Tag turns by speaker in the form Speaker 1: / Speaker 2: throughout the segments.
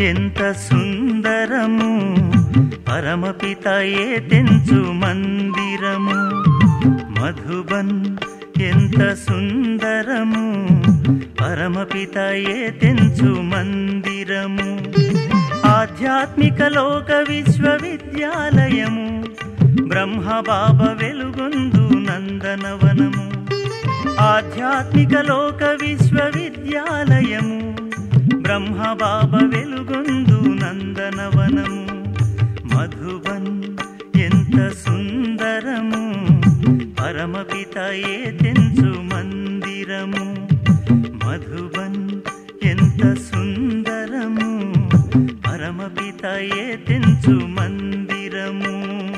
Speaker 1: ఎంత సుందరము పరమపితయే తెంచు మందిరము మధుబన్ ఎంత సుందరము పరమపితయే తెంచు మందిరము ఆధ్యాత్మిక లోక విశ్వవిద్యాలయము బ్రహ్మ బాబ వెలుగొందు నందనవనము ఆధ్యాత్మిక లోక విశ్వవిద్యాలయము బ్రహ్మ బాబ వెలుగొందు నందనవనము మధుబన్ ఎంత సుందరము పరమపితయే తెంచు మందిరము మధుబన్ ఎంత సుందరము పరమపితయే తెంచు మందిరము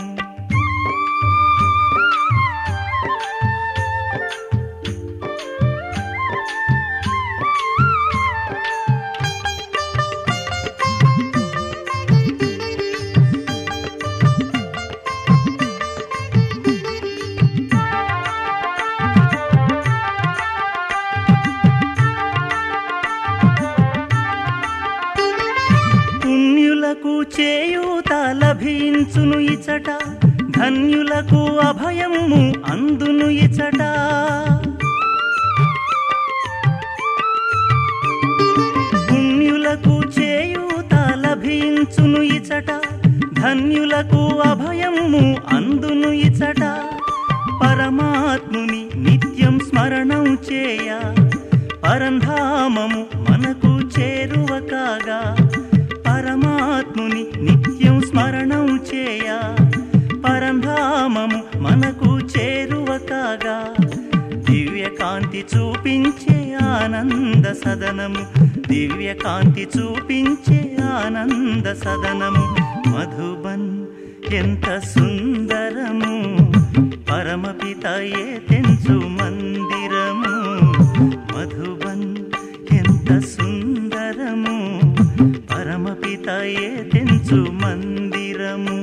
Speaker 1: పుణ్యులకు చేయూత లభించును ఇచట ధన్యులకు అభయము అందును ఇచట పుణ్యులకు చేయూత లభించును ఇచట ధన్యులకు అభయము అందును ఇచట పరమాత్ముని నిత్యం స్మరణం చేయ పరంధామము మనకు చేరువ కాగా పరమాత్ముని నిత్యం స్మరణం చేయ పరంధామము మనకు చేరువ కాగా దివ్యకాంతి చూపించే ఆనంద సదనము దివ్యకాంతి చూపించే ఆనంద సదనము మధుబన్ ఎంత సుందరము పరమపితయే తెంచు మందిరము మధుబన్ ఎంత సుందరము పరమపితయే తెంచు మందిరము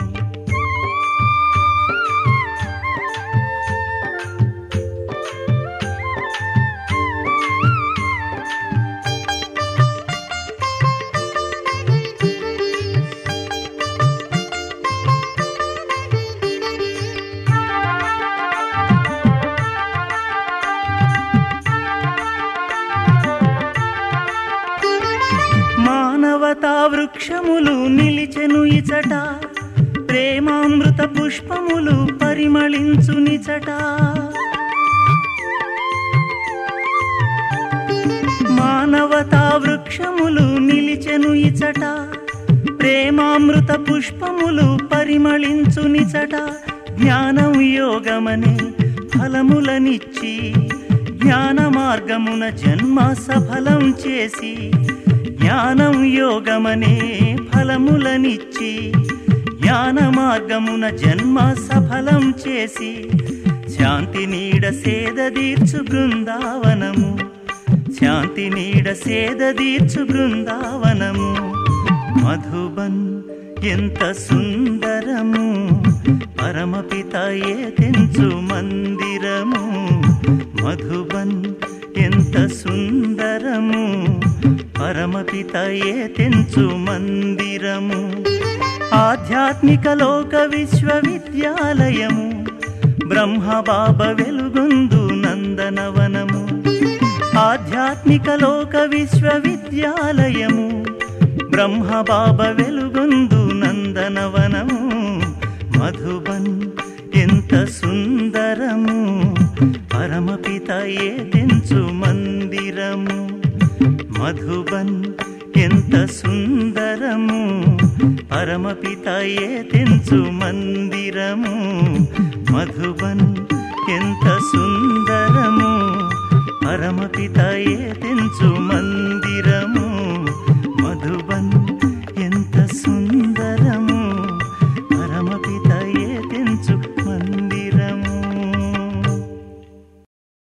Speaker 1: మానవతా వృక్షములు నిలిచెను ఇచట ప్రేమామృత పుష్పములు పరిమళించు నిచట మానవతా వృక్షములు నిలిచెను ఇచట ప్రేమామృత పుష్పములు పరిమళించు నిచట జ్ఞానం యోగమనే ఫలములనిచ్చి జ్ఞాన మార్గమున జన్మ సఫలం చేసి జ్ఞానం యోగమనే ఫలములనిచ్చి జ్ఞాన మార్గమున జన్మ సఫలం చేసి శాంతి నీడ సేద తీర్చు బృందావనము శాంతి నీడ సేద తీర్చు బృందావనము మధుబన్ ఎంత సుందరము పరమపితయే తెంచు మందిరము మధుబన్ ఎంత సుందరము పరమపితయే తెంచు మందిరము ఆధ్యాత్మిక లోక విశ్వవిద్యాలయము బ్రహ్మ బాబ వెలుగొందు నందనవనము ఆధ్యాత్మిక లోక విశ్వవిద్యాలయము బ్రహ్మ బాబ వెలుగొందు నందనవనము మధుబన్ ఎంత సుందరము పరమపితయే తెంచు మందిరము మధుబన్ ఎంత సుందరము పరమపితయే తెంచు మందిరము మధుబన్ ఎంత సుందరము పరమపితయే తెంచు మందిరము